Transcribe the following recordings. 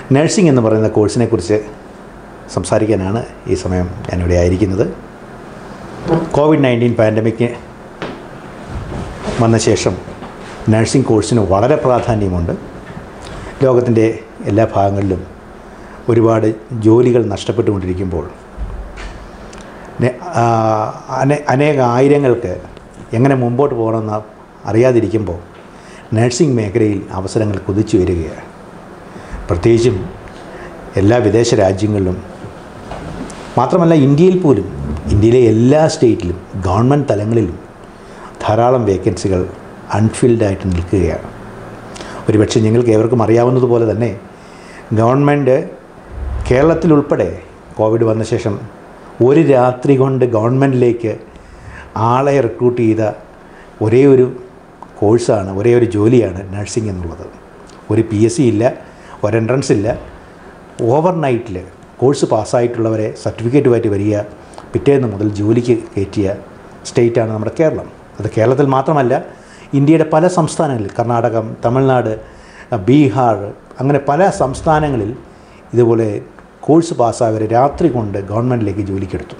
nursing എന്ന് പറയുന്ന കോഴ്സിനെ കുറിച്ച് സംസാരിക്കാനാണ് ഈ സമയം ഞാനിവിടെ ആയിരിക്കുന്നത് കോവിഡ് നയൻറ്റീൻ പാൻഡമിക് വന്ന ശേഷം നഴ്സിംഗ് കോഴ്സിന് വളരെ പ്രാധാന്യമുണ്ട് ലോകത്തിൻ്റെ എല്ലാ ഭാഗങ്ങളിലും ഒരുപാട് ജോലികൾ നഷ്ടപ്പെട്ടുകൊണ്ടിരിക്കുമ്പോൾ നെ- ആ, അനെ- അനേക ആയിരങ്ങൾക്ക് എങ്ങനെ മുമ്പോട്ട് പോകണമെന്ന് അറിയാതിരിക്കുമ്പോൾ നഴ്സിംഗ് മേഖലയിൽ അവസരങ്ങൾ കുതിച്ചു വരികയാണ് പ്രത്യേകിച്ചും എല്ലാ വിദേശ രാജ്യങ്ങളിലും മാത്രമല്ല ഇന്ത്യയിൽ പോലും ഇന്ത്യയിലെ എല്ലാ സ്റ്റേറ്റിലും ഗവൺമെൻറ് തലങ്ങളിലും ധാരാളം വേക്കൻസികൾ അൺഫിൽഡ് ആയിട്ട് നിൽക്കുകയാണ് ഒരുപക്ഷെ നിങ്ങൾക്ക് ഏവർക്കും അറിയാവുന്നതുപോലെ തന്നെ ഗവൺമെൻറ് കേരളത്തിലുൾപ്പെടെ കോവിഡ് വന്ന ശേഷം ഒരു രാത്രി കൊണ്ട് ഗവൺമെൻറ്റിലേക്ക് ആളെ റിക്രൂട്ട് ചെയ്ത ഒരേ ഒരു കോഴ്സാണ് ഒരേ ഒരു ജോലിയാണ് നഴ്സിംഗ് എന്നുള്ളത് ഒരു പി എസ് സി ഇല്ല ഒരു എൻട്രൻസ് ഇല്ല ഓവർ നൈറ്റിൽ കോഴ്സ് പാസ്സായിട്ടുള്ളവരെ സർട്ടിഫിക്കറ്റുമായിട്ട് വരിക പിറ്റേന്ന് മുതൽ ജോലിക്ക് കയറ്റിയ സ്റ്റേറ്റാണ് നമ്മുടെ കേരളം അത് കേരളത്തിൽ മാത്രമല്ല ഇന്ത്യയുടെ പല സംസ്ഥാനങ്ങളിൽ കർണാടകം തമിഴ്നാട് ബീഹാർ അങ്ങനെ പല സംസ്ഥാനങ്ങളിൽ ഇതുപോലെ കോഴ്സ് പാസ്സായവരെ രാത്രി കൊണ്ട് ഗവൺമെൻറ്റിലേക്ക് ജോലിക്കെടുത്തു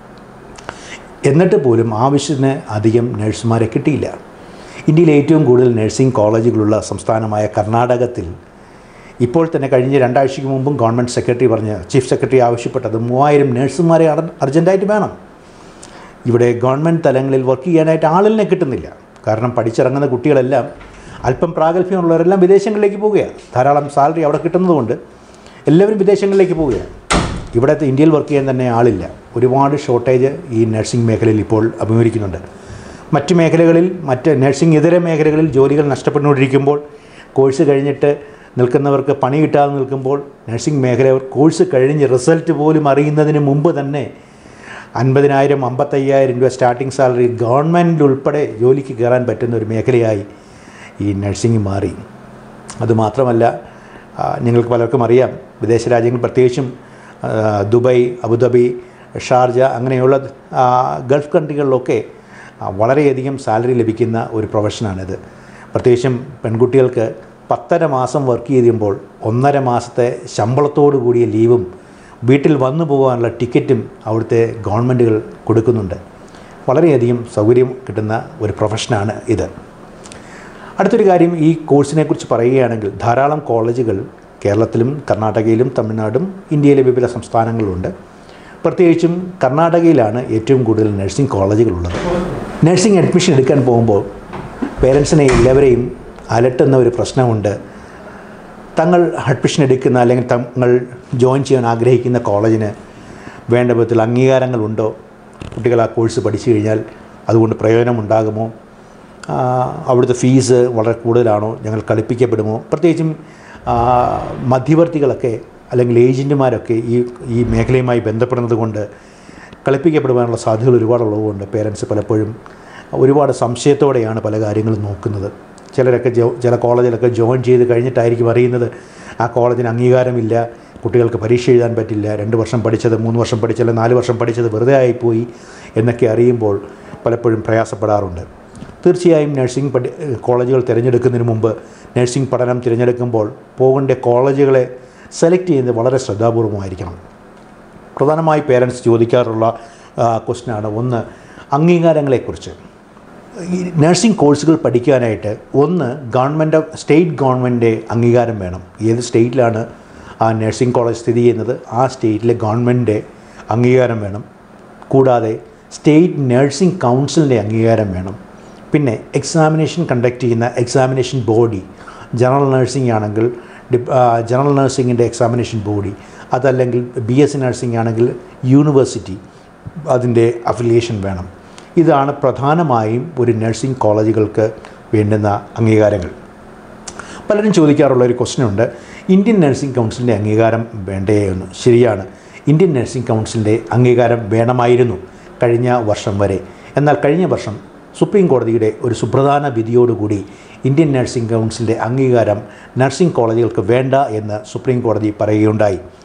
എന്നിട്ട് പോലും ആവശ്യത്തിന് അധികം നഴ്സുമാരെ കിട്ടിയില്ല ഇന്ത്യയിലെ ഏറ്റവും കൂടുതൽ നഴ്സിംഗ് കോളേജുകളുള്ള സംസ്ഥാനമായ കർണാടകത്തിൽ ഇപ്പോൾ തന്നെ കഴിഞ്ഞ രണ്ടാഴ്ചയ്ക്ക് മുമ്പും ഗവൺമെൻറ് സെക്രട്ടറി പറഞ്ഞ് ചീഫ് സെക്രട്ടറി ആവശ്യപ്പെട്ടത് മൂവായിരം നഴ്സുമാരെ അർ- അർജൻറ്റായിട്ട് വേണം ഇവിടെ ഗവൺമെൻറ് തലങ്ങളിൽ വർക്ക് ചെയ്യാനായിട്ട് ആളിനെ കിട്ടുന്നില്ല കാരണം പഠിച്ചിറങ്ങുന്ന കുട്ടികളെല്ലാം അല്പം പ്രാഗൽഭ്യമുള്ളവരെല്ലാം വിദേശങ്ങളിലേക്ക് പോവുകയാണ് ധാരാളം സാലറി അവിടെ കിട്ടുന്നതുകൊണ്ട് എല്ലാവരും വിദേശങ്ങളിലേക്ക് പോവുകയാണ് ഇവിടുത്തെ ഇന്ത്യയിൽ വർക്ക് ചെയ്യാൻ തന്നെ ആളില്ല ഒരുപാട് ഷോർട്ടേജ് ഈ നഴ്സിംഗ് മേഖലയിൽ ഇപ്പോൾ അഭിമുഖീകരിക്കുന്നുണ്ട് മറ്റ് മേഖലകളിൽ മറ്റ് നഴ്സിംഗ് ഇതര മേഖലകളിൽ ജോലികൾ നഷ്ടപ്പെട്ടുകൊണ്ടിരിക്കുമ്പോൾ കോഴ്സ് കഴിഞ്ഞിട്ട് നിൽക്കുന്നവർക്ക് പണി കിട്ടാതെ നിൽക്കുമ്പോൾ നഴ്സിംഗ് മേഖല കോഴ്സ് കഴിഞ്ഞ് റിസൾട്ട് പോലും അറിയുന്നതിന് മുമ്പ് തന്നെ അൻപതിനായിരം അമ്പത്തയ്യായിരം രൂപ സ്റ്റാർട്ടിംഗ് സാലറി ഗവൺമെൻറ് ഉൾപ്പെടെ ജോലിക്ക് കയറാൻ പറ്റുന്ന ഒരു മേഖലയായി ഈ നഴ്സിംഗ് മാറി അതുമാത്രമല്ല ആ, നിങ്ങൾക്ക് പലർക്കും അറിയാം വിദേശ രാജ്യങ്ങൾ പ്രത്യേകിച്ചും ആ, ദുബായ് അബുദാബി ഷാർജ അങ്ങനെയുള്ള ആ, ഗൾഫ് കൺട്രികളിലൊക്കെ ആ, വളരെയധികം സാലറി ലഭിക്കുന്ന ഒരു പ്രൊഫഷനാണിത് പ്രത്യേകിച്ചും പെൺകുട്ടികൾക്ക് പത്തര മാസം വർക്ക് ചെയ്യുമ്പോൾ ഒന്നര മാസത്തെ ശമ്പളത്തോടു കൂടിയ ലീവും വീട്ടിൽ വന്നു പോകാനുള്ള ടിക്കറ്റും അവിടുത്തെ ഗവൺമെൻറ്റുകൾ കൊടുക്കുന്നുണ്ട് വളരെയധികം സൗകര്യം കിട്ടുന്ന ഒരു പ്രൊഫഷനാണ് ഇത് അടുത്തൊരു കാര്യം ഈ കോഴ്സിനെ കുറിച്ച് പറയുകയാണെങ്കിൽ ധാരാളം കോളേജുകൾ കേരളത്തിലും കർണാടകയിലും തമിഴ്നാടും ഇന്ത്യയിലെ വിവിധ സംസ്ഥാനങ്ങളിലുണ്ട് പ്രത്യേകിച്ചും കർണാടകയിലാണ് ഏറ്റവും കൂടുതൽ നഴ്സിംഗ് കോളേജുകളുള്ളത് നഴ്സിംഗ് അഡ്മിഷൻ എടുക്കാൻ പോകുമ്പോൾ പേരൻസിനെ എല്ലാവരെയും അലട്ടുന്ന ഒരു പ്രശ്നമുണ്ട് തങ്ങൾ അഡ്മിഷൻ എടുക്കുന്ന അല്ലെങ്കിൽ തങ്ങൾ ജോയിൻ ചെയ്യാൻ ആഗ്രഹിക്കുന്ന കോളേജിന് വേണ്ട വിധത്തിൽ അംഗീകാരങ്ങളുണ്ടോ കുട്ടികൾ ആ കോഴ്സ് പഠിച്ചു കഴിഞ്ഞാൽ അതുകൊണ്ട് പ്രയോജനമുണ്ടാകുമോ ആ, അവിടുത്തെ ഫീസ് വളരെ കൂടുതലാണോ ഞങ്ങൾ കളിപ്പിക്കപ്പെടുമോ പ്രത്യേകിച്ചും ആ, മധ്യവർത്തികളൊക്കെ അല്ലെങ്കിൽ ഏജൻറ്റുമാരൊക്കെ ഈ ഈ മേഖലയുമായി ബന്ധപ്പെടുന്നത് കൊണ്ട് കളിപ്പിക്കപ്പെടുവാനുള്ള സാധ്യതകൾ ഒരുപാടുള്ളതുകൊണ്ട് പേരൻസ് പലപ്പോഴും ഒരുപാട് സംശയത്തോടെയാണ് പല കാര്യങ്ങളും നോക്കുന്നത് ചിലരൊക്കെ ജോ ചില കോളേജിലൊക്കെ ജോയിൻ ചെയ്ത് കഴിഞ്ഞിട്ടായിരിക്കും അറിയുന്നത് ആ കോളേജിന് അംഗീകാരമില്ല കുട്ടികൾക്ക് പരീക്ഷ എഴുതാൻ പറ്റില്ല രണ്ട് വർഷം പഠിച്ചത് മൂന്ന് വർഷം പഠിച്ചത് നാല് വർഷം പഠിച്ചത് വെറുതെ ആയിപ്പോയി എന്നൊക്കെ അറിയുമ്പോൾ പലപ്പോഴും പ്രയാസപ്പെടാറുണ്ട് തീർച്ചയായും നഴ്സിംഗ് പഠി കോളേജുകൾ തിരഞ്ഞെടുക്കുന്നതിന് മുമ്പ് നഴ്സിംഗ് പഠനം തിരഞ്ഞെടുക്കുമ്പോൾ പോകേണ്ട കോളേജുകളെ സെലക്ട് ചെയ്യുന്നത് വളരെ ശ്രദ്ധാപൂർവമായിരിക്കണം പ്രധാനമായി പേരൻസ് ചോദിക്കാറുള്ള ക്വസ്റ്റ്യനാണ് ഒന്ന് അംഗീകാരങ്ങളെക്കുറിച്ച് ഈ നഴ്സിംഗ് കോഴ്സുകൾ പഠിക്കാനായിട്ട് ഒന്ന് ഗവൺമെൻറ് ഓഫ് സ്റ്റേറ്റ് ഗവൺമെൻറ് അംഗീകാരം വേണം ഏത് സ്റ്റേറ്റിലാണ് ആ നഴ്സിംഗ് കോളേജ് സ്ഥിതി ചെയ്യുന്നത് ആ സ്റ്റേറ്റിലെ ഗവൺമെൻറ് അംഗീകാരം വേണം കൂടാതെ സ്റ്റേറ്റ് നഴ്സിംഗ് കൗൺസിലിൻ്റെ അംഗീകാരം വേണം പിന്നെ എക്സാമിനേഷൻ കണ്ടക്ട് ചെയ്യുന്ന എക്സാമിനേഷൻ ബോഡി ജനറൽ നഴ്സിംഗ് ആണെങ്കിൽ ഡിപ് ആ, ജനറൽ നഴ്സിംഗിൻ്റെ എക്സാമിനേഷൻ ബോഡി അതല്ലെങ്കിൽ ബി എസ് സി നഴ്സിംഗ് ആണെങ്കിൽ യൂണിവേഴ്സിറ്റി അതിൻ്റെ അഫിലിയേഷൻ വേണം ഇതാണ് പ്രധാനമായും ഒരു നഴ്സിംഗ് കോളേജുകൾക്ക് വേണ്ടുന്ന അംഗീകാരങ്ങൾ പലരും ചോദിക്കാറുള്ള ഒരു ക്വസ്റ്റ്യൻ ഉണ്ട് ഇന്ത്യൻ നഴ്സിംഗ് കൗൺസിലിൻ്റെ അംഗീകാരം വേണ്ടേ എന്ന് ശരിയാണ് ഇന്ത്യൻ നഴ്സിംഗ് കൗൺസിലിൻ്റെ അംഗീകാരം വേണമായിരുന്നു കഴിഞ്ഞ വർഷം വരെ എന്നാൽ കഴിഞ്ഞ വർഷം സുപ്രീം കോടതിയുടെ ഒരു സുപ്രധാന വിധിയോടുകൂടി ഇന്ത്യൻ നഴ്സിംഗ് കൗൺസിലിൻ്റെ അംഗീകാരം നഴ്സിംഗ് കോളേജുകൾക്ക് വേണ്ട എന്ന് സുപ്രീം കോടതി പറയുകയുണ്ടായി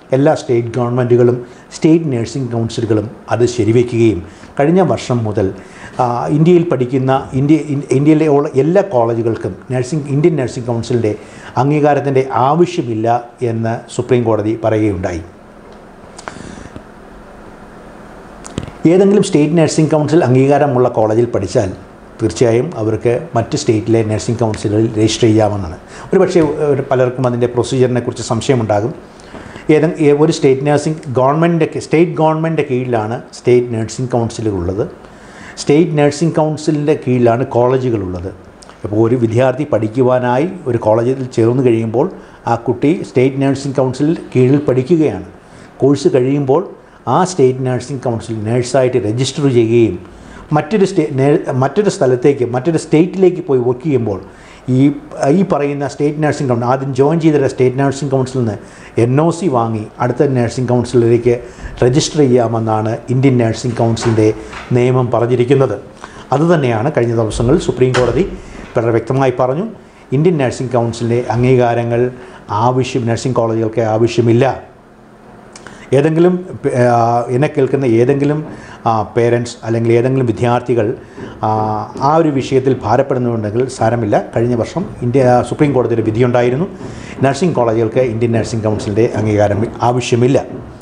എല്ലാ സ്റ്റേറ്റ് ഗവൺമെൻറ്റുകളും സ്റ്റേറ്റ് നഴ്സിംഗ് കൗൺസിലുകളും അത് ശരിവെക്കുകയും കഴിഞ്ഞ വർഷം മുതൽ ആ, ഇന്ത്യയിൽ പഠിക്കുന്ന ഇന്ത്യ ഇൻ- ഇന്ത്യയിലെ ഉള്ള എല്ലാ കോളേജുകൾക്കും നഴ്സിംഗ് ഇന്ത്യൻ നഴ്സിംഗ് കൗൺസിലിൻ്റെ അംഗീകാരത്തിൻ്റെ ആവശ്യമില്ല എന്ന് സുപ്രീം കോടതി പറയുകയുണ്ടായി ഏതെങ്കിലും സ്റ്റേറ്റ് നഴ്സിംഗ് കൗൺസിൽ അംഗീകാരമുള്ള കോളേജിൽ പഠിച്ചാൽ തീർച്ചയായും അവർക്ക് മറ്റ് സ്റ്റേറ്റിലെ നഴ്സിംഗ് കൗൺസിലുകളിൽ രജിസ്റ്റർ ചെയ്യാമെന്നാണ് ഒരു പക്ഷേ ഒരു പലർക്കും അതിൻ്റെ പ്രൊസീജിയറിനെ കുറിച്ച് സംശയമുണ്ടാകും ഏതെ ഏ- ഒരു സ്റ്റേറ്റ് നഴ്സിംഗ് ഗവൺമെൻറ് സ്റ്റേറ്റ് ഗവൺമെൻറ്റിൻ്റെ കീഴിലാണ് സ്റ്റേറ്റ് നഴ്സിംഗ് കൗൺസിലുകളുള്ളത് സ്റ്റേറ്റ് നഴ്സിംഗ് കൗൺസിലിൻ്റെ കീഴിലാണ് കോളേജുകളുള്ളത് അപ്പോൾ ഒരു വിദ്യാർത്ഥി പഠിക്കുവാനായി ഒരു കോളേജിൽ ചേർന്ന് കഴിയുമ്പോൾ ആ കുട്ടി സ്റ്റേറ്റ് നഴ്സിംഗ് കൗൺസിലിൽ കീഴിൽ പഠിക്കുകയാണ് കോഴ്സ് കഴിയുമ്പോൾ ആ സ്റ്റേറ്റ് നഴ്സിംഗ് കൗൺസിൽ നേഴ്സായിട്ട് രജിസ്റ്റർ ചെയ്യുകയും മറ്റൊരു സ്റ്റേ നേ- മറ്റൊരു സ്ഥലത്തേക്ക് മറ്റൊരു സ്റ്റേറ്റിലേക്ക് പോയി വർക്ക് ചെയ്യുമ്പോൾ ഈ ഈ പറയുന്ന സ്റ്റേറ്റ് നഴ്സിംഗ് കൗൺസിൽ ആദ്യം ജോയിൻ ചെയ്തിട്ട് സ്റ്റേറ്റ് നഴ്സിംഗ് കൗൺസിലിൽ നിന്ന് എൻ ഒ സി വാങ്ങി അടുത്ത നഴ്സിംഗ് കൗൺസിലിലേക്ക് രജിസ്റ്റർ ചെയ്യാമെന്നാണ് ഇന്ത്യൻ നഴ്സിംഗ് കൗൺസിലിൻ്റെ നിയമം പറഞ്ഞിരിക്കുന്നത് അതുതന്നെയാണ് കഴിഞ്ഞ ദിവസങ്ങളിൽ സുപ്രീം കോടതി വളരെ വ്യക്തമായി പറഞ്ഞു ഇന്ത്യൻ നഴ്സിംഗ് കൗൺസിലിൻ്റെ അംഗീകാരങ്ങൾ ആവശ്യം നഴ്സിംഗ് കോളേജുകൾക്ക് ആവശ്യമില്ല ഏതെങ്കിലും ആ, എന്നെ കേൾക്കുന്ന ഏതെങ്കിലും പേരൻസ് അല്ലെങ്കിൽ ഏതെങ്കിലും വിദ്യാർത്ഥികൾ ആ, ആ ഒരു വിഷയത്തിൽ ഭാരപ്പെടുന്നുണ്ടെങ്കിൽ സാരമില്ല കഴിഞ്ഞ വർഷം ഇന്ത്യ സുപ്രീം കോടതിയുടെ വിധിയുണ്ടായിരുന്നു നഴ്സിംഗ് കോളേജുകൾക്ക് ഇന്ത്യൻ നഴ്സിംഗ് കൗൺസിലിൻ്റെ അംഗീകാരം ആവശ്യമില്ല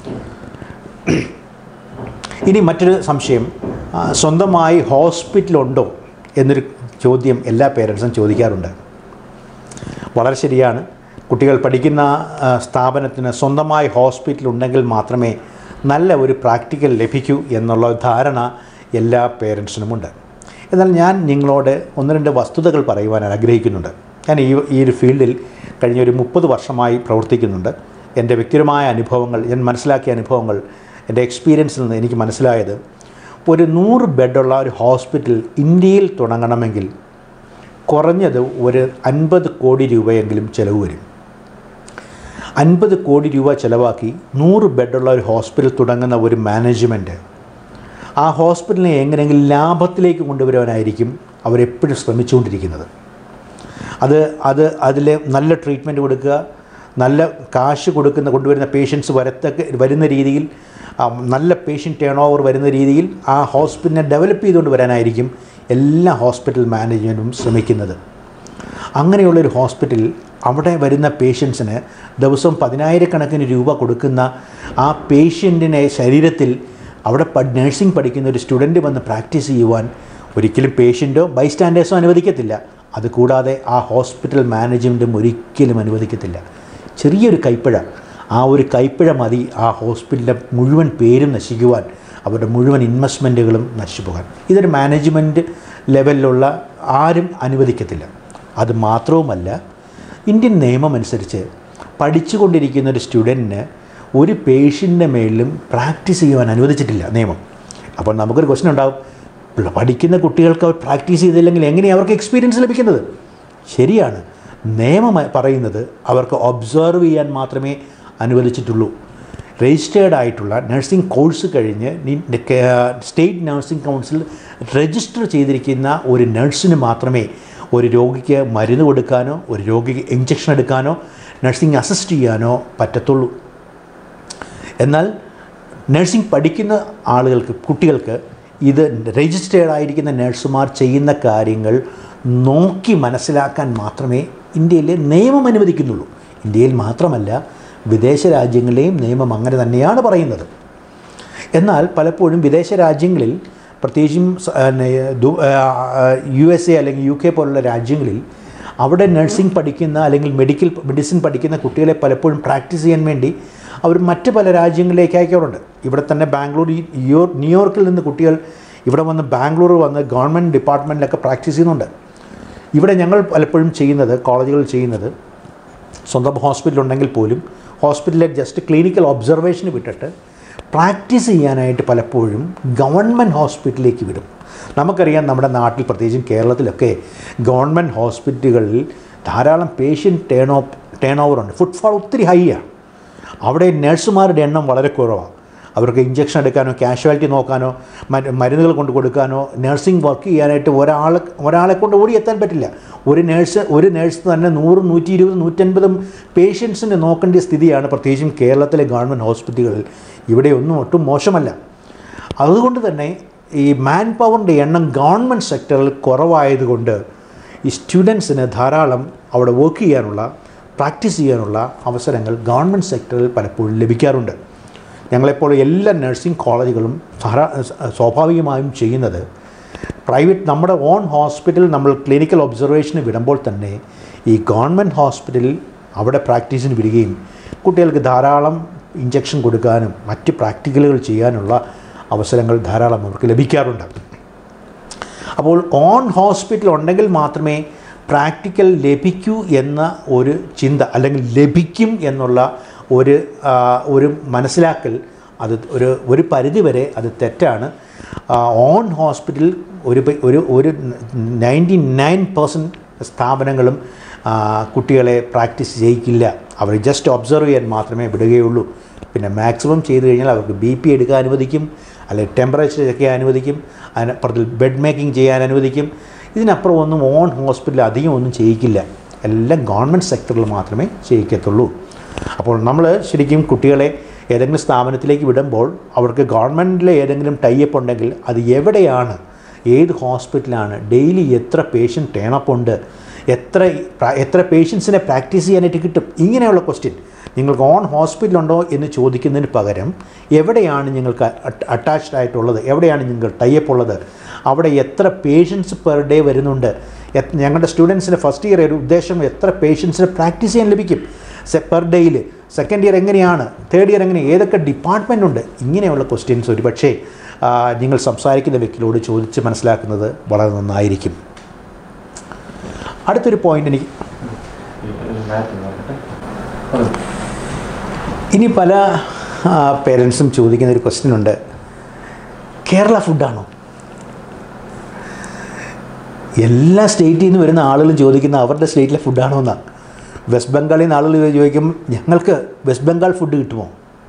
ഇനി മറ്റൊരു സംശയം ആ, സ്വന്തമായി ഹോസ്പിറ്റലുണ്ടോ എന്നൊരു ചോദ്യം എല്ലാ പേരൻസും ചോദിക്കാറുണ്ട് വളരെ ശരിയാണ് കുട്ടികൾ പഠിക്കുന്ന ആ, സ്ഥാപനത്തിന് സ്വന്തമായി ഹോസ്പിറ്റൽ ഉണ്ടെങ്കിൽ മാത്രമേ നല്ല ഒരു പ്രാക്ടിക്കൽ ലഭിക്കൂ എന്നുള്ള ധാരണ എല്ലാ പേരൻസിനുമുണ്ട് എന്നാൽ ഞാൻ നിങ്ങളോട് ഒന്ന് രണ്ട് വസ്തുതകൾ പറയുവാൻ ആഗ്രഹിക്കുന്നുണ്ട് ഞാൻ ഈ ഈ ഒരു ഫീൽഡിൽ കഴിഞ്ഞ ഒരു മുപ്പത് വർഷമായി പ്രവർത്തിക്കുന്നുണ്ട് എൻ്റെ വ്യക്തിപരമായ അനുഭവങ്ങൾ ഞാൻ മനസ്സിലാക്കിയ അനുഭവങ്ങൾ എൻ്റെ എക്സ്പീരിയൻസിൽ നിന്ന് എനിക്ക് മനസ്സിലായത് ഒരു നൂറ് ബെഡുള്ള ഒരു ഹോസ്പിറ്റൽ ഇന്ത്യയിൽ തുടങ്ങണമെങ്കിൽ കുറഞ്ഞത് ഒരു അൻപത് കോടി രൂപയെങ്കിലും ചിലവ് വരും അൻപത് കോടി രൂപ ചിലവാക്കി നൂറ് ബെഡുള്ള ഒരു ഹോസ്പിറ്റൽ തുടങ്ങുന്ന ഒരു മാനേജ്മെൻറ്റ് ആ ഹോസ്പിറ്റലിനെ എങ്ങനെയെങ്കിലും ലാഭത്തിലേക്ക് കൊണ്ടുവരാനായിരിക്കും അവരെപ്പോഴും ശ്രമിച്ചുകൊണ്ടിരിക്കുന്നത് അത് അത് അതിൽ നല്ല ട്രീറ്റ്മെൻറ്റ് കൊടുക്കുക നല്ല കാശ് കൊടുക്കുന്ന കൊണ്ടുവരുന്ന പേഷ്യൻസ് വരത്തക്ക വരുന്ന രീതിയിൽ ആ, നല്ല പേഷ്യൻ്റ് ടേൺ ഓവർ വരുന്ന രീതിയിൽ ആ ഹോസ്പിറ്റലിനെ ഡെവലപ്പ് ചെയ്തുകൊണ്ട് വരാനായിരിക്കും എല്ലാ ഹോസ്പിറ്റൽ മാനേജ്മെൻറ്റും ശ്രമിക്കുന്നത് അങ്ങനെയുള്ളൊരു ഹോസ്പിറ്റൽ അവിടെ വരുന്ന പേഷ്യൻസിന് ദിവസവും പതിനായിരക്കണക്കിന് രൂപ കൊടുക്കുന്ന ആ പേഷ്യൻറ്റിനെ ശരീരത്തിൽ അവിടെ പ നഴ്സിംഗ് പഠിക്കുന്ന ഒരു സ്റ്റുഡൻറ്റ് വന്ന് പ്രാക്ടീസ് ചെയ്യുവാൻ ഒരിക്കലും പേഷ്യൻറ്റോ ബൈസ്റ്റാൻഡേഴ്സോ അനുവദിക്കത്തില്ല അതുകൂടാതെ ആ ഹോസ്പിറ്റൽ മാനേജ്മെൻറ്റും ഒരിക്കലും അനുവദിക്കത്തില്ല ചെറിയൊരു കൈപ്പിഴ ആ ഒരു കൈപ്പിഴ മതി ആ ഹോസ്പിറ്റലിൻ്റെ മുഴുവൻ പേരും നശിക്കുവാൻ അവരുടെ മുഴുവൻ ഇൻവെസ്റ്റ്മെൻറ്റുകളും നശിച്ചു പോകാൻ ഇതൊരു മാനേജ്മെൻറ്റ് ലെവലിലുള്ള ആരും അനുവദിക്കത്തില്ല അത് മാത്രവുമല്ല ഇന്ത്യൻ നിയമം അനുസരിച്ച് പഠിച്ചുകൊണ്ടിരിക്കുന്ന ഒരു സ്റ്റുഡൻറ്റിന് ഒരു പേഷ്യൻ്റെ മേളിലും പ്രാക്ടീസ് ചെയ്യുവാൻ അനുവദിച്ചിട്ടില്ല നിയമം അപ്പോൾ നമുക്കൊരു ക്വസ്റ്റൻ ഉണ്ടാവും "പിള്ള- പഠിക്കുന്ന കുട്ടികൾക്ക് അവർ പ്രാക്ടീസ് ചെയ്തില്ലെങ്കിൽ എങ്ങനെയാണ് അവർക്ക് എക്സ്പീരിയൻസ് ലഭിക്കുന്നത് ശരിയാണ് നിയമം പറയുന്നത് അവർക്ക് ഒബ്സർവ് ചെയ്യാൻ മാത്രമേ അനുവദിച്ചിട്ടുള്ളൂ രജിസ്റ്റേർഡ് ആയിട്ടുള്ള നഴ്സിംഗ് കോഴ്സ് കഴിഞ്ഞ് നി- കേ- സ്റ്റേറ്റ് നഴ്സിംഗ് കൗൺസിൽ രജിസ്റ്റർ ചെയ്തിരിക്കുന്ന ഒരു നഴ്സിന് മാത്രമേ ഒരു രോഗിക്ക് മരുന്ന് കൊടുക്കാനോ ഒരു രോഗിക്ക് ഇഞ്ചക്ഷൻ എടുക്കാനോ നഴ്സിംഗ് അസിസ്റ്റ് ചെയ്യാനോ പറ്റത്തുള്ളൂ എന്നാൽ നഴ്സിംഗ് പഠിക്കുന്ന ആളുകൾക്ക് കുട്ടികൾക്ക് ഇത് രജിസ്റ്റേർഡ് ആയിരിക്കുന്ന നഴ്സുമാർ ചെയ്യുന്ന കാര്യങ്ങൾ നോക്കി മനസ്സിലാക്കാൻ മാത്രമേ ഇന്ത്യയിലെ നിയമം അനുവദിക്കുന്നുള്ളൂ ഇന്ത്യയിൽ മാത്രമല്ല വിദേശ രാജ്യങ്ങളിലെയും നിയമം അങ്ങനെ തന്നെയാണ് പറയുന്നത് എന്നാൽ പലപ്പോഴും വിദേശ രാജ്യങ്ങളിൽ പ്രത്യേകിച്ചും സ- ആ, നെ- ദു- ആ, യു എസ് എ അല്ലെങ്കിൽ യു കെ പോലുള്ള രാജ്യങ്ങളിൽ അവിടെ നഴ്സിംഗ് പഠിക്കുന്ന അല്ലെങ്കിൽ മെഡിക്കൽ മെഡിസിൻ പഠിക്കുന്ന കുട്ടികളെ പലപ്പോഴും പ്രാക്ടീസ് ചെയ്യാൻ വേണ്ടി അവർ മറ്റ് പല രാജ്യങ്ങളിലേക്ക് അയക്കാറുണ്ട് ഇവിടെ തന്നെ ബാംഗ്ലൂർ ഈ യോ- ന്യൂയോർക്കിൽ നിന്ന് കുട്ടികൾ ഇവിടെ വന്ന് ബാംഗ്ലൂർ വന്ന് ഗവൺമെൻറ് ഡിപ്പാർട്ട്മെൻറ്റിലൊക്കെ പ്രാക്ടീസ് ചെയ്യുന്നുണ്ട് ഇവിടെ ഞങ്ങൾ പലപ്പോഴും ചെയ്യുന്നത് കോളേജുകൾ ചെയ്യുന്നത് സ്വന്തം ഹോസ്പിറ്റൽ ഉണ്ടെങ്കിൽ പോലും ഹോസ്പിറ്റലിലെ ജസ്റ്റ് ക്ലിനിക്കൽ ഒബ്സർവേഷന് വിട്ടിട്ട് പ്രാക്ടീസ് ചെയ്യാനായിട്ട് പലപ്പോഴും ഗവൺമെൻറ് ഹോസ്പിറ്റലിലേക്ക് വിടും നമുക്കറിയാം നമ്മുടെ നാട്ടിൽ പ്രത്യേകിച്ചും കേരളത്തിലൊക്കെ ഗവൺമെൻറ് ഹോസ്പിറ്റലുകളിൽ ധാരാളം പേഷ്യൻ്റ് ടേൺ ഓ ടേൺ ഓവർ ഉണ്ട് ഫുട്ഫോൾ ഒത്തിരി ഹൈ ആണ് അവിടെ നഴ്സുമാരുടെ എണ്ണം വളരെ കുറവാണ് അവർക്ക് ഇഞ്ചക്ഷൻ എടുക്കാനോ കാഷ്വാലിറ്റി നോക്കാനോ മ- മരുന്നുകൾ കൊണ്ട് കൊടുക്കാനോ നഴ്സിംഗ് വർക്ക് ചെയ്യാനായിട്ട് ഒരാൾ ഒരാളെ കൊണ്ട് ഓടിയെത്താൻ പറ്റില്ല ഒരു നേഴ്സ് ഒരു നേഴ്സ് തന്നെ നൂറ് നൂറ്റി ഇരുപത് നൂറ്റൻപതും പേഷ്യൻസിനെ നോക്കേണ്ട സ്ഥിതിയാണ് പ്രത്യേകിച്ചും കേരളത്തിലെ ഗവൺമെൻറ് ഹോസ്പിറ്റലുകളിൽ ഇവിടെ ഒന്നും ഒട്ടും മോശമല്ല അതുകൊണ്ട് തന്നെ ഈ മാൻ പവറിൻ്റെ എണ്ണം ഗവൺമെൻറ് സെക്ടറിൽ കുറവായതുകൊണ്ട് ഈ സ്റ്റുഡൻസിന് ധാരാളം അവിടെ വർക്ക് ചെയ്യാനുള്ള പ്രാക്ടീസ് ചെയ്യാനുള്ള അവസരങ്ങൾ ഗവൺമെൻറ് സെക്ടറിൽ പലപ്പോഴും ലഭിക്കാറുണ്ട് ഞങ്ങളെപ്പോൾ എല്ലാ നഴ്സിംഗ് കോളേജുകളും ധാരാ സ്വാഭാവികമായും ചെയ്യുന്നത് പ്രൈവറ്റ് നമ്മുടെ ഓൺ ഹോസ്പിറ്റൽ നമ്മൾ ക്ലിനിക്കൽ ഒബ്സർവേഷന് വിടുമ്പോൾ തന്നെ ഈ ഗവൺമെൻറ് ഹോസ്പിറ്റലിൽ അവിടെ പ്രാക്ടീസിന് വിടുകയും കുട്ടികൾക്ക് ധാരാളം ഇഞ്ചക്ഷൻ കൊടുക്കാനും മറ്റ് പ്രാക്ടിക്കലുകൾ ചെയ്യാനുള്ള അവസരങ്ങൾ ധാരാളം അവർക്ക് ലഭിക്കാറുണ്ട് അപ്പോൾ ഓൺ ഹോസ്പിറ്റൽ ഉണ്ടെങ്കിൽ മാത്രമേ പ്രാക്ടിക്കൽ ലഭിക്കൂ എന്ന ഒരു ചിന്ത അല്ലെങ്കിൽ ലഭിക്കും എന്നുള്ള ഒരു ആ, ഒരു മനസ്സിലാക്കൽ അത് ഒരു ഒരു പരിധിവരെ അത് തെറ്റാണ് ആ, ഓൺ ഹോസ്പിറ്റൽ ഒരു പ- ഒരു ഒരു നയൻറ്റി നയൻ പെർസെൻറ്റ് സ്ഥാപനങ്ങളും ആ, കുട്ടികളെ പ്രാക്ടീസ് ചെയ്യിക്കില്ല അവർ ജസ്റ്റ് ഒബ്സർവ് ചെയ്യാൻ മാത്രമേ വിടുകയുള്ളൂ പിന്നെ മാക്സിമം ചെയ്തു കഴിഞ്ഞാൽ അവർക്ക് ബി പി എടുക്കാൻ അനുവദിക്കും അല്ലെങ്കിൽ ടെമ്പറേച്ചർ ചെക്ക് ചെയ്യാൻ അനുവദിക്കും അതിനപ്പുറത്തിൽ ബെഡ് മേക്കിംഗ് ചെയ്യാൻ അനുവദിക്കും ഇതിനപ്പുറം ഒന്നും ഓൺ ഹോസ്പിറ്റലിൽ അധികം ഒന്നും ചെയ്യിക്കില്ല എല്ലാം ഗവൺമെൻറ് സെക്ടറിൽ മാത്രമേ ചെയ്യിക്കത്തുള്ളൂ അപ്പോൾ നമ്മൾ ശരിക്കും കുട്ടികളെ ഏതെങ്കിലും സ്ഥാപനത്തിലേക്ക് വിടുമ്പോൾ അവർക്ക് ഗവൺമെൻറ്റിലെ ഏതെങ്കിലും ടൈപ്പ് ഉണ്ടെങ്കിൽ അത് എവിടെയാണ് ഏത് ഹോസ്പിറ്റലാണ് ഡെയിലി എത്ര പേഷ്യൻ്റ് ടേണപ്പ് ഉണ്ട് എത്ര പ്ര- എത്ര പേഷ്യൻസിനെ പ്രാക്ടീസ് ചെയ്യാനായിട്ട് കിട്ടും ഇങ്ങനെയുള്ള ക്വസ്റ്റ്യൻ നിങ്ങൾക്ക് ഓൺ ഹോസ്പിറ്റലുണ്ടോ എന്ന് ചോദിക്കുന്നതിന് പകരം എവിടെയാണ് നിങ്ങൾക്ക് അറ്റാച്ച്ഡ് ആയിട്ടുള്ളത് എവിടെയാണ് നിങ്ങൾ ടൈപ്പ് ഉള്ളത് അവിടെ എത്ര പേഷ്യൻസ് പെർ ഡേ വരുന്നുണ്ട് എത്- ഞങ്ങളുടെ സ്റ്റുഡൻസിന് ഫസ്റ്റ് ഇയർ ഒരു ഉദ്ദേശം എത്ര പേഷ്യൻസിനെ പ്രാക്ടീസ് ചെയ്യാൻ ലഭിക്കും പെർ ഡേയിൽ സെക്കൻഡ് ഇയർ എങ്ങനെയാണ് തേർഡ് ഇയർ എങ്ങനെ ഏതൊക്കെ ഡിപ്പാർട്ട്മെൻ്റ് ഉണ്ട് ഇങ്ങനെയുള്ള ക്വസ്റ്റ്യൻസ് ഒരു പക്ഷേ ആ, നിങ്ങൾ സംസാരിക്കുന്ന വ്യക്തിയോട് ചോദിച്ച് മനസ്സിലാക്കുന്നത് വളരെ നന്നായിരിക്കും അടുത്തൊരു പോയിന്റ് എനിക്ക് ഇനി പല പേരൻസും ചോദിക്കുന്ന ഒരു ക്വസ്റ്റ്യൻ ഉണ്ട് കേരള ഫുഡാണോ എല്ലാ സ്റ്റേറ്റിൽ നിന്ന് വരുന്ന ആളുകളും ചോദിക്കുന്ന അവരുടെ സ്റ്റേറ്റിലെ ഫുഡാണോ എന്നാണ് വെസ്റ്റ് ബംഗാളിൽ നിന്ന് ആളുകൾ ചോദിക്കും ഞങ്ങൾക്ക് വെസ്റ്റ് ബംഗാൾ ഫുഡ് കിട്ടുമോ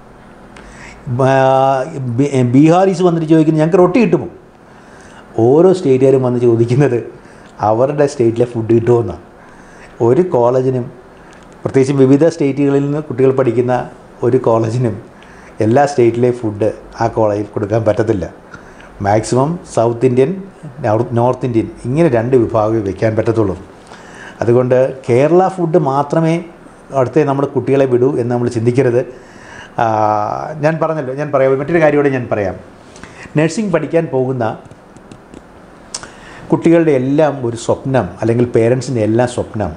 ബാ- ബി- ബീഹാറീസ് വന്നിട്ട് ചോദിക്കുന്നത് ഞങ്ങൾക്ക് റൊട്ടി കിട്ടുമോ ഓരോ സ്റ്റേറ്റുകാരും വന്ന് ചോദിക്കുന്നത് അവരുടെ സ്റ്റേറ്റിലെ ഫുഡ് കിട്ടുമോ എന്നാണ് ഒരു കോളേജിനും പ്രത്യേകിച്ച് വിവിധ സ്റ്റേറ്റുകളിൽ നിന്ന് കുട്ടികൾ പഠിക്കുന്ന ഒരു കോളേജിനും എല്ലാ സ്റ്റേറ്റിലെ ഫുഡ് ആ കോളേജിൽ കൊടുക്കാൻ പറ്റത്തില്ല maximum south Indian north north Indian ഇങ്ങനെ രണ്ട് വിഭാഗമേ വയ്ക്കാൻ പറ്റത്തുള്ളൂ അതുകൊണ്ട് കേരള ഫുഡ് മാത്രമേ അവിടുത്തെ നമ്മുടെ കുട്ടികളെ വിടൂ എന്ന് നമ്മൾ ചിന്തിക്കരുത് ആ, ഞാൻ പറഞ്ഞല്ലോ ഞാൻ പറയാം മറ്റൊരു കാര്യം കൂടെ ഞാൻ പറയാം നഴ്സിംഗ് പഠിക്കാൻ പോകുന്ന കുട്ടികളുടെ എല്ലാം ഒരു സ്വപ്നം അല്ലെങ്കിൽ പേരൻസിൻ്റെ എല്ലാം സ്വപ്നം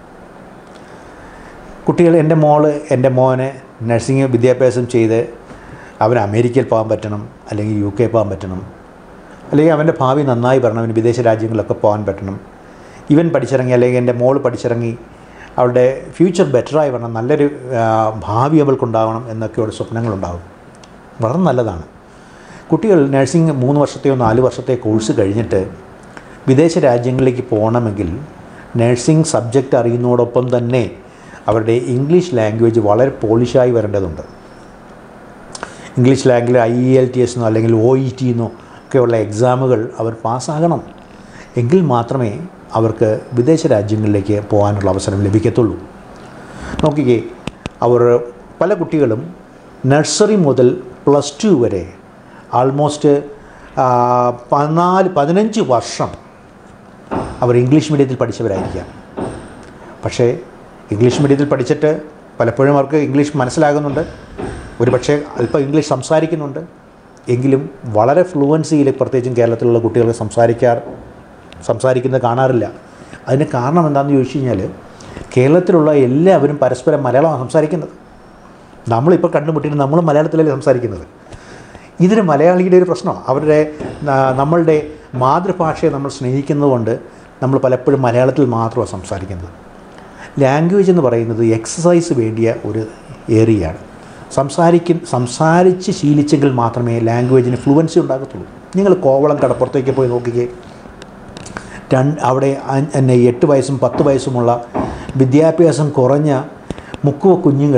കുട്ടികൾ എൻ്റെ മോള് എൻ്റെ മോനെ നഴ്സിംഗ് വിദ്യാഭ്യാസം ചെയ്ത് അവൻ അമേരിക്കയിൽ പോകാൻ പറ്റണം അല്ലെങ്കിൽ യു കെ പോകാൻ പറ്റണം അല്ലെങ്കിൽ അവൻ്റെ ഭാവി നന്നായി വരണം അവന് വിദേശ രാജ്യങ്ങളിലൊക്കെ പോകാൻ പറ്റണം ഇവൻ പഠിച്ചിറങ്ങി അല്ലെങ്കിൽ എൻ്റെ മോള് പഠിച്ചിറങ്ങി അവളുടെ ഫ്യൂച്ചർ ബെറ്ററായി വരണം നല്ലൊരു ആ, ഭാവി അവൾക്കുണ്ടാവണം എന്നൊക്കെയുള്ള സ്വപ്നങ്ങളുണ്ടാകും വളരെ നല്ലതാണ് കുട്ടികൾ നഴ്സിംഗ് മൂന്ന് വർഷത്തെയോ നാല് വർഷത്തെ കോഴ്സ് കഴിഞ്ഞിട്ട് വിദേശ രാജ്യങ്ങളിലേക്ക് പോകണമെങ്കിൽ നഴ്സിംഗ് സബ്ജക്റ്റ് അറിയുന്നതോടൊപ്പം തന്നെ അവരുടെ ഇംഗ്ലീഷ് ലാംഗ്വേജ് വളരെ പോളിഷായി വരേണ്ടതുണ്ട് English language I E L T S എന്നോ അല്ലെങ്കിൽ ഒ ഇ ടി എന്നോ ഒക്കെയുള്ള എക്സാമുകൾ അവർ പാസ്സാകണം എങ്കിൽ മാത്രമേ അവർക്ക് വിദേശ രാജ്യങ്ങളിലേക്ക് പോകാനുള്ള അവസരം ലഭിക്കത്തുള്ളൂ നോക്കിക്കേ അവർ പല കുട്ടികളും നഴ്സറി മുതൽ പ്ലസ് ടു വരെ ആൾമോസ്റ്റ് പതിനാല് പതിനഞ്ച് വർഷം അവർ ഇംഗ്ലീഷ് മീഡിയത്തിൽ പഠിച്ചവരായിരിക്കാം പക്ഷേ ഇംഗ്ലീഷ് മീഡിയത്തിൽ പഠിച്ചിട്ട് പലപ്പോഴും അവർക്ക് ഇംഗ്ലീഷ് മനസ്സിലാകുന്നുണ്ട് ഒരു പക്ഷേ അല്പം ഇംഗ്ലീഷ് സംസാരിക്കുന്നുണ്ട് എങ്കിലും വളരെ ഫ്ലുവൻസിയിൽ പ്രത്യേകിച്ചും കേരളത്തിലുള്ള കുട്ടികൾ സംസാരിക്കാർ സംസാരിക്കുന്നത് കാണാറില്ല അതിന് കാരണം എന്താണെന്ന് ചോദിച്ചു കഴിഞ്ഞാൽ കേരളത്തിലുള്ള എല്ലാവരും പരസ്പരം മലയാളമാണ് സംസാരിക്കുന്നത് നമ്മളിപ്പോൾ കണ്ടുമുട്ടിയിട്ട് നമ്മൾ മലയാളത്തിലല്ലേ സംസാരിക്കുന്നത് ഇതിന് മലയാളിയുടെ ഒരു പ്രശ്നമാണ് അവരുടെ ആ, നമ്മളുടെ മാതൃഭാഷയെ നമ്മൾ സ്നേഹിക്കുന്നതുകൊണ്ട് നമ്മൾ പലപ്പോഴും മലയാളത്തിൽ മാത്രമാണ് സംസാരിക്കുന്നത് ലാംഗ്വേജ് എന്ന് പറയുന്നത് എക്സസൈസ് വേണ്ടിയ ഒരു ഏരിയയാണ് സംസാരിക്കും സംസാരിച്ച് ശീലിച്ചെങ്കിൽ മാത്രമേ ലാംഗ്വേജിന് ഫ്ലുവൻസി ഉണ്ടാകത്തുള്ളൂ നിങ്ങൾ കോവളം കടപ്പുറത്തേക്ക് പോയി നോക്കിക്കേ രണ്ട് അവിടെ അ- എന്നെ എട്ട് വയസ്സും പത്ത് വയസ്സുമുള്ള വിദ്യാഭ്യാസം കുറഞ്ഞ മുക്കുവ കുഞ്ഞുങ്ങൾ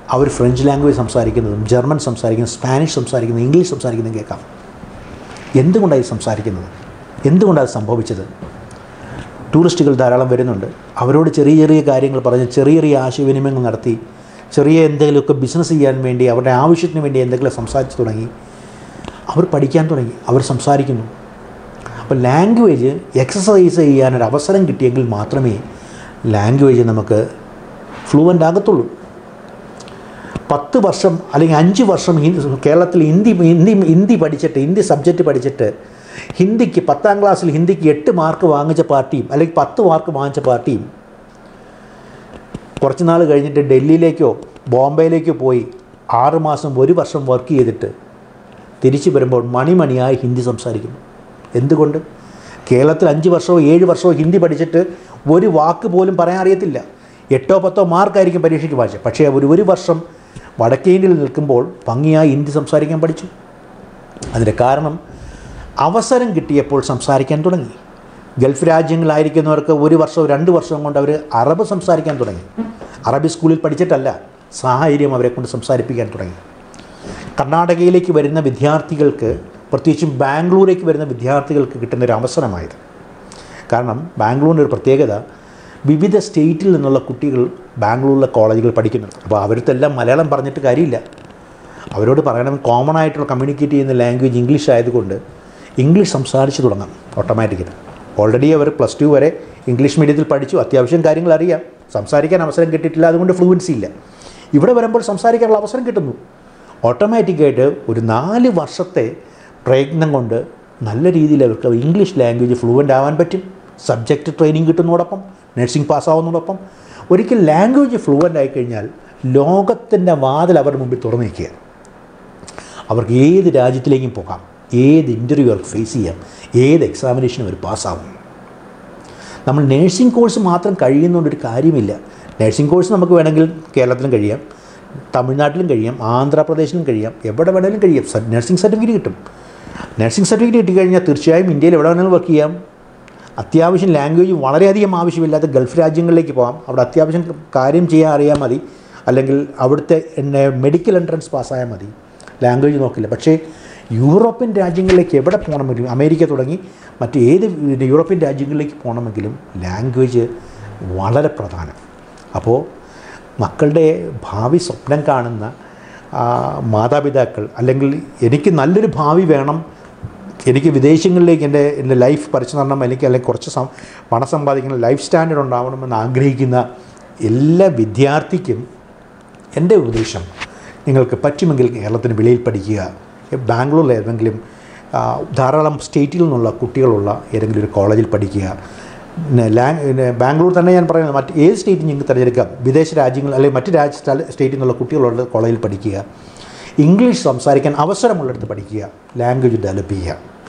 അവർ ഫ്രഞ്ച് ലാംഗ്വേജ് സംസാരിക്കുന്നതും ജർമ്മൻ സംസാരിക്കുന്നതും സ്പാനിഷ് സംസാരിക്കുന്നതും ഇംഗ്ലീഷ് സംസാരിക്കുന്നതും കേൾക്കാം എന്തുകൊണ്ടാണ് ഇത് സംസാരിക്കുന്നത് എന്തുകൊണ്ടാണ് അത് സംഭവിച്ചത് ടൂറിസ്റ്റുകൾ ധാരാളം വരുന്നുണ്ട് അവരോട് ചെറിയ ചെറിയ കാര്യങ്ങൾ പറഞ്ഞ് ചെറിയ ചെറിയ ആശയവിനിമയങ്ങൾ നടത്തി ചെറിയ എന്തെങ്കിലുമൊക്കെ ബിസിനസ് ചെയ്യാൻ വേണ്ടി അവരുടെ ആവശ്യത്തിന് വേണ്ടി എന്തെങ്കിലും സംസാരിച്ച് തുടങ്ങി അവർ പഠിക്കാൻ തുടങ്ങി അവർ സംസാരിക്കുന്നു അപ്പോൾ ലാംഗ്വേജ് എക്സസൈസ് ചെയ്യാനൊരു അവസരം കിട്ടിയെങ്കിൽ മാത്രമേ ലാംഗ്വേജ് നമുക്ക് ഫ്ലുവൻ്റ് ആകത്തുള്ളൂ പത്ത് വർഷം അല്ലെങ്കിൽ അഞ്ച് വർഷം ഹിന്ദി കേരളത്തിൽ ഹിന്ദി ഹിന്ദി ഹിന്ദി പഠിച്ചിട്ട് ഹിന്ദി സബ്ജക്റ്റ് പഠിച്ചിട്ട് ഹിന്ദിക്ക് പത്താം ക്ലാസ്സിൽ ഹിന്ദിക്ക് എട്ട് മാർക്ക് വാങ്ങിച്ച പാർട്ടിയും അല്ലെങ്കിൽ പത്ത് മാർക്ക് വാങ്ങിച്ച പാർട്ടിയും കുറച്ച് നാൾ കഴിഞ്ഞിട്ട് ഡൽഹിയിലേക്കോ ബോംബെയിലേക്കോ പോയി ആറ് മാസം ഒരു വർഷം വർക്ക് ചെയ്തിട്ട് തിരിച്ചു വരുമ്പോൾ മണിമണിയായി ഹിന്ദി സംസാരിക്കുന്നു എന്തുകൊണ്ട് കേരളത്തിൽ അഞ്ച് വർഷമോ ഏഴ് വർഷമോ ഹിന്ദി പഠിച്ചിട്ട് ഒരു വാക്ക് പോലും പറയാൻ അറിയത്തില്ല എട്ടോ പത്തോ മാർക്കായിരിക്കും പരീക്ഷയ്ക്ക് വായിച്ചത് പക്ഷേ ഒരു ഒരു വർഷം വടക്കേ ഇന്ത്യയിൽ നിൽക്കുമ്പോൾ ഭംഗിയായി ഹിന്ദി സംസാരിക്കാൻ പഠിച്ചു അതിൻ്റെ കാരണം അവസരം കിട്ടിയപ്പോൾ സംസാരിക്കാൻ തുടങ്ങി ഗൾഫ് രാജ്യങ്ങളായിരിക്കുന്നവർക്ക് ഒരു വർഷവും രണ്ട് വർഷവും കൊണ്ട് അവർ അറബ് സംസാരിക്കാൻ തുടങ്ങി അറബി സ്കൂളിൽ പഠിച്ചിട്ടല്ല സാഹചര്യം അവരെ കൊണ്ട് സംസാരിപ്പിക്കാൻ തുടങ്ങി കർണാടകയിലേക്ക് വരുന്ന വിദ്യാർത്ഥികൾക്ക് പ്രത്യേകിച്ചും ബാംഗ്ലൂരേക്ക് വരുന്ന വിദ്യാർത്ഥികൾക്ക് കിട്ടുന്ന ഒരു അവസരമായത് കാരണം ബാംഗ്ലൂരിൻ്റെ ഒരു പ്രത്യേകത വിവിധ സ്റ്റേറ്റിൽ നിന്നുള്ള കുട്ടികൾ ബാംഗ്ലൂരിലെ കോളേജുകൾ പഠിക്കുന്നുണ്ട് അപ്പോൾ അവരത്തെല്ലാം മലയാളം പറഞ്ഞിട്ട് കാര്യമില്ല അവരോട് പറയണം കോമൺ ആയിട്ടുള്ള കമ്മ്യൂണിക്കേറ്റ് ചെയ്യുന്ന ലാംഗ്വേജ് ഇംഗ്ലീഷ് ആയതുകൊണ്ട് ഇംഗ്ലീഷ് സംസാരിച്ച് തുടങ്ങാം ഓട്ടോമാറ്റിക്കലി ഓൾറെഡി അവർ പ്ലസ് ടു വരെ ഇംഗ്ലീഷ് മീഡിയത്തിൽ പഠിച്ചു അത്യാവശ്യം കാര്യങ്ങൾ അറിയാം സംസാരിക്കാൻ അവസരം കിട്ടിയിട്ടില്ല അതുകൊണ്ട് ഫ്ലുവൻസി ഇല്ല ഇവിടെ വരുമ്പോൾ സംസാരിക്കാനുള്ള അവസരം കിട്ടുന്നു ഓട്ടോമാറ്റിക്കായിട്ട് ഒരു നാല് വർഷത്തെ പ്രയത്നം കൊണ്ട് നല്ല രീതിയിൽ അവർക്ക് ഇംഗ്ലീഷ് ലാംഗ്വേജ് ഫ്ലുവൻ്റ് ആവാൻ പറ്റും സബ്ജക്റ്റ് ട്രെയിനിങ് കിട്ടുന്നതോടൊപ്പം നഴ്സിംഗ് പാസ്സാവുന്നതോടൊപ്പം ഒരിക്കൽ ലാംഗ്വേജ് ഫ്ലുവൻ്റ് ആയിക്കഴിഞ്ഞാൽ ലോകത്തിൻ്റെ വാതിൽ അവരുടെ മുമ്പിൽ തുറന്നു നിൽക്കുക അവർക്ക് ഏത് രാജ്യത്തിലേക്കും പോകാം ഏത് ഇൻ്റർവ്യൂ അവർക്ക് ഫേസ് ചെയ്യാം ഏത് എക്സാമിനേഷനും അവർ പാസ്സാവും നമ്മൾ നേഴ്സിംഗ് കോഴ്സ് മാത്രം കഴിയുന്നതുകൊണ്ട് ഒരു കാര്യമില്ല നേഴ്സിംഗ് കോഴ്സ് നമുക്ക് വേണമെങ്കിൽ കേരളത്തിലും കഴിയാം തമിഴ്നാട്ടിലും കഴിയാം ആന്ധ്രാപ്രദേശിലും കഴിയാം എവിടെ വേണമെങ്കിലും കഴിയാം നഴ്സിംഗ് സർട്ടിഫിക്കറ്റ് കിട്ടും നഴ്സിംഗ് സർട്ടിഫിക്കറ്റ് കിട്ടിക്കഴിഞ്ഞാൽ തീർച്ചയായും ഇന്ത്യയിൽ എവിടെ വേണമെങ്കിലും വർക്ക് ചെയ്യാം അത്യാവശ്യം ലാംഗ്വേജ് വളരെയധികം ആവശ്യമില്ലാത്ത ഗൾഫ് രാജ്യങ്ങളിലേക്ക് പോകാം അവിടെ അത്യാവശ്യം കാര്യം ചെയ്യാൻ അറിയാൻ മതി അല്ലെങ്കിൽ അവിടുത്തെ മെഡിക്കൽ എൻട്രൻസ് പാസ്സായാൽ മതി ലാംഗ്വേജ് നോക്കില്ല പക്ഷേ യൂറോപ്യൻ രാജ്യങ്ങളിലേക്ക് എവിടെ പോകണമെങ്കിലും അമേരിക്ക തുടങ്ങി മറ്റ് ഏത് യൂറോപ്യൻ രാജ്യങ്ങളിലേക്ക് പോകണമെങ്കിലും ലാംഗ്വേജ് വളരെ പ്രധാനം അപ്പോൾ മക്കളുടെ ഭാവി സ്വപ്നം കാണുന്ന ആ, മാതാപിതാക്കൾ അല്ലെങ്കിൽ എനിക്ക് നല്ലൊരു ഭാവി വേണം എനിക്ക് വിദേശങ്ങളിലേക്ക് എൻ്റെ എൻ്റെ ലൈഫ് പറിച്ചു നടണം അല്ലെങ്കിൽ അല്ലെങ്കിൽ കുറച്ച് സം പണം സമ്പാദിക്കുന്ന ലൈഫ് സ്റ്റാൻഡേർഡ് ഉണ്ടാവണമെന്ന് ആഗ്രഹിക്കുന്ന എല്ലാ വിദ്യാർത്ഥിക്കും എൻ്റെ ഉപദേശം നിങ്ങൾക്ക് പറ്റുമെങ്കിൽ കേരളത്തിന് വെളിയിൽ പഠിക്കുക ബാംഗ്ലൂരിൽ ഏതെങ്കിലും ആ, ധാരാളം സ്റ്റേറ്റിൽ നിന്നുള്ള കുട്ടികളുള്ള ഏതെങ്കിലും ഒരു കോളേജിൽ പഠിക്കുക പിന്നെ ലാ- പിന്നെ ബാംഗ്ലൂർ തന്നെ ഞാൻ പറയുന്നത് മറ്റ് ഏത് സ്റ്റേറ്റ് നിങ്ങൾക്ക് തിരഞ്ഞെടുക്കാം വിദേശ രാജ്യങ്ങൾ അല്ലെങ്കിൽ മറ്റ് രാജ്യ സ്ഥല സ്റ്റേറ്റിൽ നിന്നുള്ള കുട്ടികളുള്ള കോളേജിൽ പഠിക്കുക ഇംഗ്ലീഷ് സംസാരിക്കാൻ അവസരമുള്ളിടത്ത് പഠിക്കുക ലാംഗ്വേജ് ഡെവലപ്പ് ചെയ്യുക